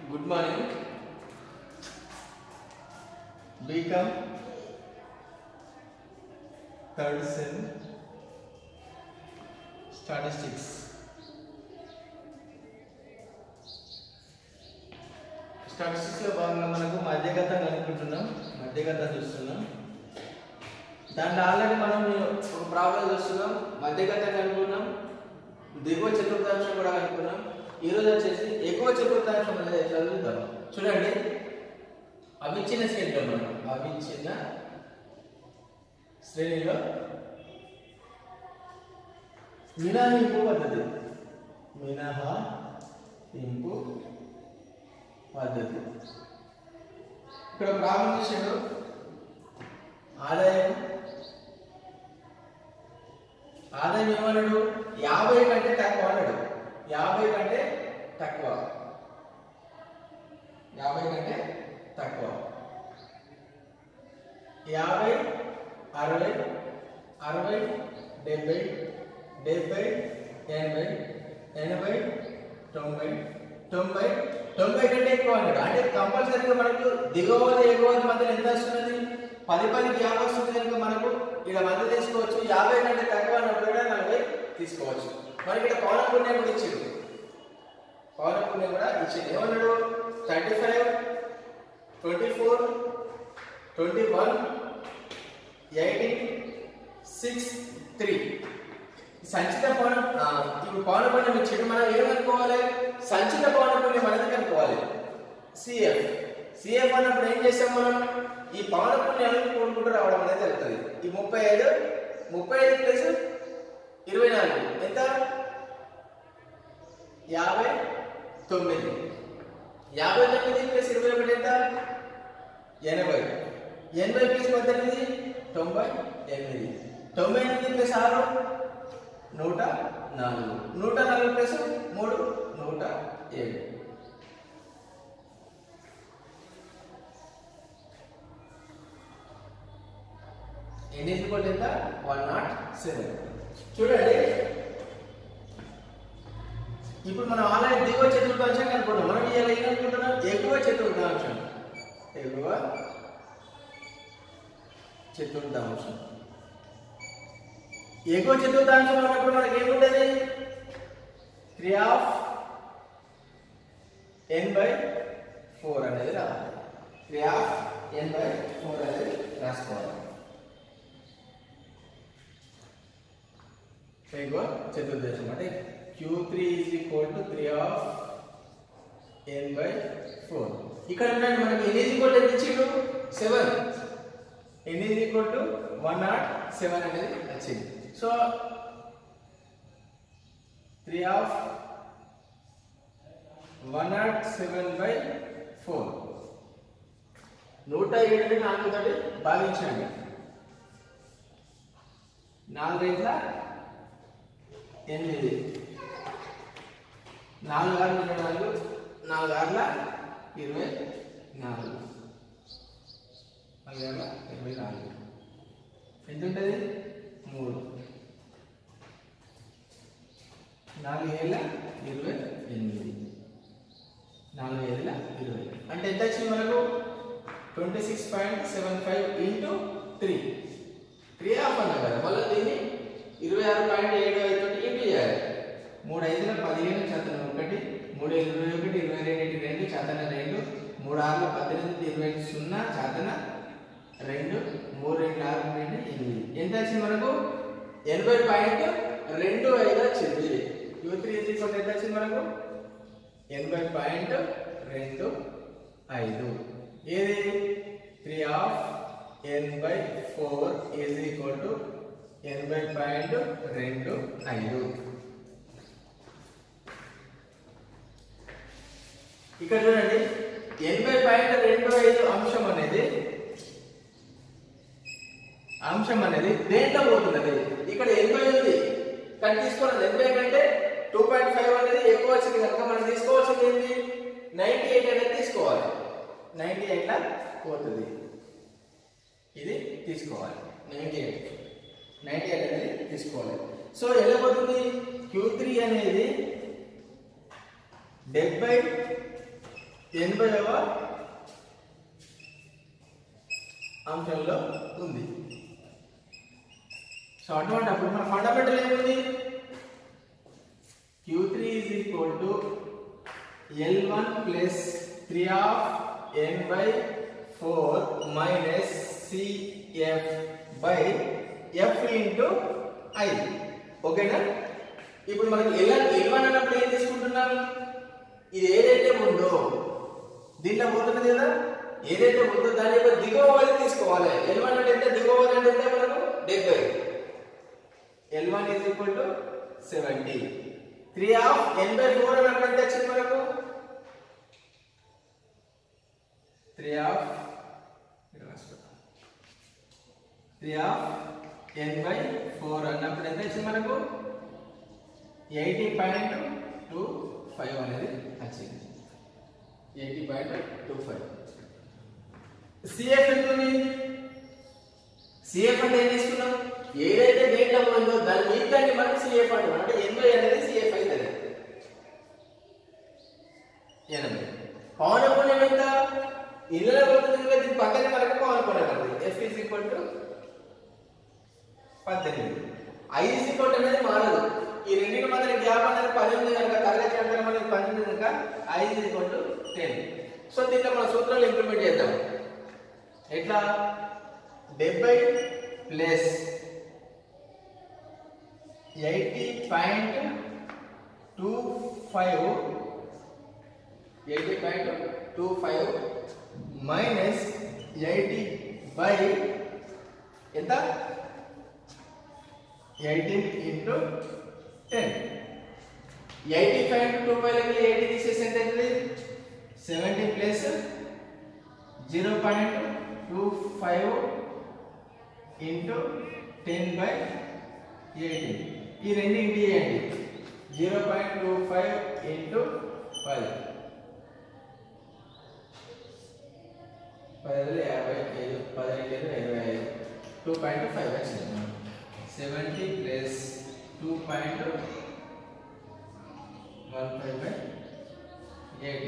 Good morning BCom third sem statistics స్టాటిస్టిక్స్లో భాగంగా మనకు మధ్యగతం అనుకుంటున్నాం మధ్యగతం చూస్తున్నాం దాంట్లో ఆల్రెడీ మనం ఒక ప్రాబ్లం చూస్తున్నాం మధ్యగతం కనుక్కున్నాం దిగువ చతుర్థాంశం కూడా కనుక్కున్నాం ఈరోజు వచ్చేసి ఎగువ చతుర్థాంశం అనేది ఎట్లా చూద్దాం చూడండి అవిచ్ఛిన్న శ్రేణిలో మనం అవిచ్ఛిన్న శ్రేణిలో మినహాయింపు పద్ధతి మినహాయింపు పద్ధతి ఇక్కడ ప్రాబ్లం చేశాడు ఆదాయం ఆదాయం ఏమన్నాడు యాభై కంటే తక్కువ అన్నాడు యాభై కంటే తక్కువ యాభై కంటే తక్కువ యాభై అరవై అరవై డెబ్బై డెబ్బై ఎనభై ఎనభై తొంభై తొంభై తొంభై కంటే ఎక్కువ అన్నాడు అంటే కంపల్సరీగా మనకు దిగువది ఎగువది మధ్యలో ఎంత వస్తున్నది పది పదికి యాభై వస్తుంది కనుక మనకు ఇక్కడ మధ్య తీసుకోవచ్చు యాభై కంటే తక్కువ అన్నప్పుడు కూడా నలభై తీసుకోవచ్చు మనకి ఇక్కడ పౌన పుణ్యం కూడా ఇచ్చిండు పౌన పుణ్యం కూడా ఇచ్చిండు ఏమన్నాడు thirty five twenty four twenty one eighteen six three సంచిత పౌన ఆ, ఇప్పుడు పౌన పుణ్యం ఇచ్చిండు మనం ఏమనుకోవాలి సంచిత పౌన పుణ్యం అనేది కనుక్కోవాలి సిఎఫ్ సిఎఫ్ అన్నప్పుడు ఏం చేస్తాం మనం ఈ పౌన పుణ్యాలను కూడుకుంటూ రావడం అనేది జరుగుతుంది ఈ ముప్పై ఐదు ముప్పై ఐదు ప్లస్ ఇరవై నాలుగు ఎంత యాభై తొమ్మిది యాభై తొమ్మిది ప్లస్ ఇరవై ఒకటి ఎంత ఎనభై ఎనభై ప్లస్ పద్దెనిమిది తొంభై ఎనిమిది తొంభై ఎనిమిది ప్లస్ ఆరు నూట నాలుగు నూట నాలుగు ప్లస్ మూడు నూట ఏడు ఎన్ ఈజ్ ఈక్వల్ ఎంత వన్ నాట్ సెవెన్ చూడండి ఇప్పుడు మనం ఆల్రెడీ దిగువ చతుర్థాంశం కనుక్కున్నాం మనం ఇవాళ ఏం అనుకుంటున్నాం ఎగువ చతుర్థాంశం ఎగువ చతుర్థాంశం ఎగువ చతుర్థాంశం అన్నప్పుడు మనకి ఏముంటుంది three of N by four అనేది రావాలి three of N by four అనేది రాసుకోవాలి ఎగువ చతుర్దశం అంటే Q three is equal to three of N by four ఇక్కడ ఉండండి మనకి ఎన్ ఈజ్ ఈక్వల్ ఎంత ఇచ్చిండు seven N is equal to one naught seven అనేది వచ్చింది so three of one naught seven by four నూట ఏడు నాలుగు తోటి భాగించండి నాలుగైదుల ఎనిమిది నాలుగు ఆరు ఇరవై నాలుగు నాలుగు ఆరుల ఇరవై నాలుగు నాలుగు ఆరుల ఇరవై నాలుగు ఎంత ఉంటుంది మూడు నాలుగు ఏళ్ళ ఇరవై ఎనిమిది నాలుగు ఏళ్ళ ఇరవై అంటే ఎంత వచ్చింది మనకు twenty six point seven five into three three half అన్నా కదా మళ్ళీ దీన్ని ఇరవై ఆరు పాయింట్ ఏడు ఐదు ఇంటూ చేయాలి మూడు ఐదుల పదిహేను చతన ఒకటి మూడు ఇరవై ఒకటి ఇరవై రెండు రెండు చతన రెండు మూడు ఆరుల పద్దెనిమిది ఇరవై ఐదు సున్నా చతన రెండు మూడు రెండు ఆరు రెండు ఎనిమిది ఎంత వచ్చింది మనకు ఎనభై పాయింట్ రెండు ఐదు వచ్చింది యూ త్రీ ఎంత వచ్చింది మనకు ఎనభై పాయింట్ రెండు ఐదు ఏది three of N by four is equal to ఎనభై పాయింట్ రెండు ఐదు ఇక్కడ చూడండి ఎనభై పాయింట్ రెండు ఐదు అంశం అనేది అంశం అనేది దేంట్లో పోతున్నది ఇక్కడ ఎనభై ఉంది కానీ తీసుకోవాలి ఎనభై కంటే టూ పాయింట్ ఫైవ్ అనేది ఎక్కువ వచ్చింది కనుక మనం తీసుకోవాల్సింది ఏంటి నైన్టీ ఎయిట్ అనేది తీసుకోవాలి నైన్టీ ఎయిట్ లా పోతుంది ఇది తీసుకోవాలి నైన్టీ ఎయిట్ నైన్టీ ఎయిట్ అనేది తీసుకోవాలి సో ఎలా పోతుంది క్యూ త్రీ అనేది డెబ్బై ఎనభైవ అంశంలో ఉంది సో అటువంటి అప్పుడు మన ఫండమెంటల్ ఏముంది Q three is equal to L one plus three of N by four minus CF by F into I ఓకేనా ఇప్పుడు మనకి ఎలా ఎల్ వన్ అన్నప్పుడు ఏం తీసుకుంటున్నాం ఇది ఏదైతే ఉందో దీంట్లో పోతున్నది కదా ఏదైతే ఉందో దాని యొక్క దిగువ వరకు తీసుకోవాలి ఎల్ వన్ అంటే ఎంత దిగువ వరకు అంటే ఎంత మనకు డెబ్బై L one is equal to seventy three of N by four అని అక్కడ ఎంత వచ్చింది మనకు three of three of N by four అన్నప్పుడు ఎంత వచ్చింది మనకు ఎయిటీ పాయింట్ టూ ఫైవ్ అనేది వచ్చింది eighty point two five CF ఎంత ఉంది సిఎఫ్ అంటే ఏం తీసుకున్నాం ఏదైతే డేటా ఉందో దాని మిగతాన్ని మనం సిఎఫ్ అంటున్నాం అంటే ఎనభై అనేది సిఎఫ్ అవుతుంది ఎనభై పౌనపుణ్యం ఎంత ఇళ్ళలో పోతుంది కదా, దీని పక్కనే మనకు పౌనపుణ్యం ఉంటుంది ఎఫ్ ఈజ్ ఈక్వల్ టు పద్దెనిమిది ఐ ఈజ్ ఈక్వల్ అనేది మారదు ఈ రెండింటి మధ్య గ్యాప్ అనేది పద్దెనిమిది కనుక తరగతి అంతరం అనేది పద్దెనిమిది కనుక I is equal to ten so దీంట్లో మన సూత్రాలు ఇంప్లిమెంట్ చేద్దాం ఎట్లా డెబ్బై plus eighty point two five eighty point two five minus eighty by ఎంత eighteen into ten eighty five two five eighty తీసేసి ఎంత అవుతుంది seventy plus zero point two five into ten by eighteen ఈ రెండు ఇంటి చేయండి zero point two five into పది పది యాభై ఐదు పదిహేను ఇరవై ఐదు టూ పాయింట్ ఫైవ్ వచ్చింది seventy plus two point one five by eighty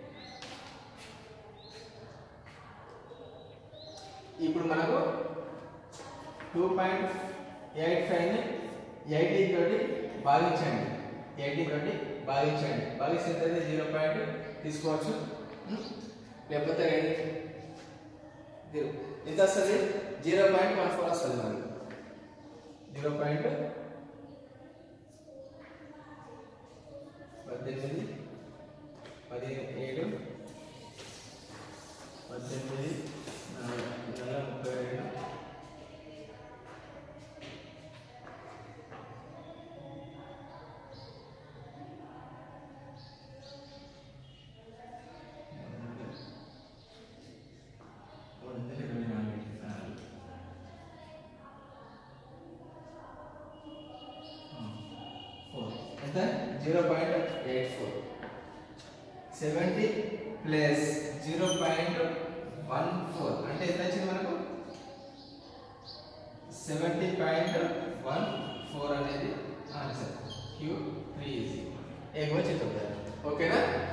ఇప్పుడు మనకు టూ పాయింట్ ఎయిట్ ఫైవ్ని ఎయిటీ తోటి భాగించండి ఎయిటీ తోటి భాగించండి భాగిస్తే జీరో పాయింట్ తీసుకోవచ్చు ఉం? లేకపోతే రెండు జీరో ఎంత వస్తుంది జీరో పాయింట్ వన్ ఫోర్ వస్తుంది మనకి జీరో పాయింట్ పద్దెనిమిది పదిహేడు పద్దెనిమిది నాలుగు వందల ముప్పై రెండు మూడు వందల ఇరవై నాలుగు నాలుగు ఫోర్ ఎంత zero point eight four seventy plus zero point one four అంటే ఎంత వచ్చింది మనకు సెవెంటీ పాయింట్ వన్ ఫోర్ అనేది ఆన్సర్ క్యూ త్రీ ఈజీ ఏమో చెప్తారు ఓకేనా